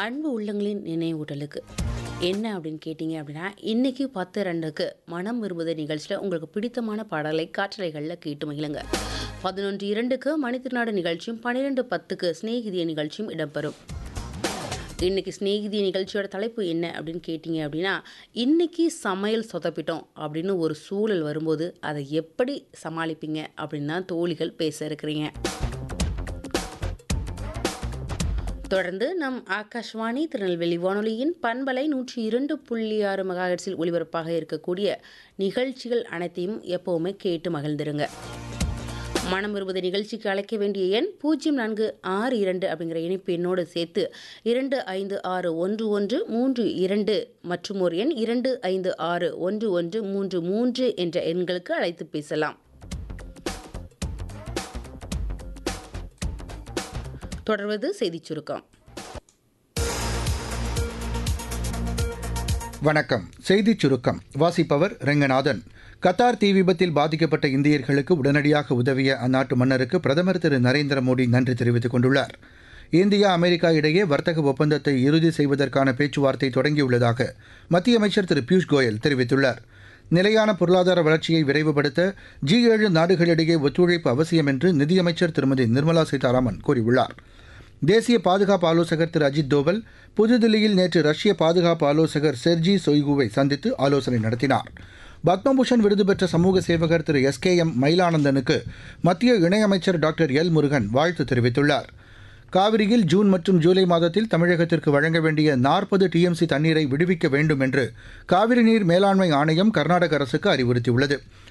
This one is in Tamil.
அன்பு உள்ளங்களின் நினைவூட்டலுக்கு என்ன அப்படின்னு கேட்டிங்க அப்படின்னா இன்னைக்கு பத்து ரெண்டுக்கு மனம் விரும்புத நிகழ்ச்சியில் உங்களுக்கு பிடித்தமான பாடலை காற்றலைகளில் கேட்டு மகிழுங்க பதினொன்று இரண்டுக்கு மணித்திருநாடு நிகழ்ச்சியும் பன்னிரெண்டு பத்துக்கு சிநேகிதிய நிகழ்ச்சியும் இடம்பெறும் இன்னைக்கு சிநேகிதி நிகழ்ச்சியோட தலைப்பு என்ன அப்படின்னு கேட்டிங்க அப்படின்னா இன்னைக்கு சமையல் சொதப்பிட்டோம் அப்படின்னு ஒரு சூழல் வரும்போது அதை எப்படி சமாளிப்பீங்க அப்படின்னு தான் தோழிகள் பேச இருக்கிறீங்க தொடர்ந்து நம் ஆகாஷ்வாணி திருநெல்வேலி வானொலியின் பண்பலை நூற்றி இரண்டு புள்ளி ஆறு மெகாஹெட்ஸில் ஒளிபரப்பாக இருக்கக்கூடிய நிகழ்ச்சிகள் அனைத்தையும் எப்போவுமே கேட்டு மகிழ்ந்துருங்க மனம் விரும்புத நிகழ்ச்சிக்கு அழைக்க வேண்டிய எண் பூஜ்ஜியம் நான்கு ஆறு இரண்டு அப்படிங்கிற இணைப்பு எண்ணோடு சேர்த்து இரண்டு ஐந்து ஆறு ஒன்று ஒன்று மூன்று இரண்டு மற்றும் ஒரு எண் இரண்டு ஐந்து ஆறு ஒன்று ஒன்று மூன்று மூன்று என்ற எண்களுக்கு அழைத்து பேசலாம் தொடர்வது செய்திச் சுருக்கம் வணக்கம் செய்திச் சுருக்கம் வாசிப்பவர் ரெங்கநாதன் கத்தார் தீ விபத்தில் பாதிக்கப்பட்ட இந்தியர்களுக்கு உடனடியாக உதவிய அந்நாட்டு மன்னருக்கு பிரதமர் திரு நரேந்திர மோடி நன்றி தெரிவித்துக் கொண்டுள்ளார் இந்தியா அமெரிக்கா இடையே வர்த்தக ஒப்பந்தத்தை இறுதி செய்வதற்கான பேச்சுவார்த்தை தொடங்கியுள்ளதாக மத்திய அமைச்சர் திரு பியூஷ் கோயல் தெரிவித்துள்ளார் நிலையான பொருளாதார வளர்ச்சியை விரைவுபடுத்த ஜி ஏழு நாடுகளிடையே ஒத்துழைப்பு அவசியம் என்று நிதியமைச்சர் திருமதி நிர்மலா சீதாராமன் கூறியுள்ளார் தேசிய பாதுகாப்பு ஆலோசகர் திரு அஜித் தோவல் புதுதில்லியில் நேற்று ரஷ்ய பாதுகாப்பு ஆலோசகர் செர்ஜி சொய்குவை சந்தித்து ஆலோசனை நடத்தினார் பத்மபூஷன் விருது பெற்ற சமூக சேவகர் திரு எஸ் கே எம் மயிலானந்தனுக்கு மத்திய இணையமைச்சர் டாக்டர் எல் முருகன் வாழ்த்து தெரிவித்துள்ளார் காவிரியில் ஜூன் மற்றும் ஜூலை மாதத்தில் தமிழகத்திற்கு வழங்க வேண்டிய நாற்பது டிஎம்சி தண்ணீரை விடுவிக்க வேண்டும் என்று காவிரி நீர் மேலாண்மை ஆணையம் கர்நாடக அரசுக்கு அறிவுறுத்தியுள்ளது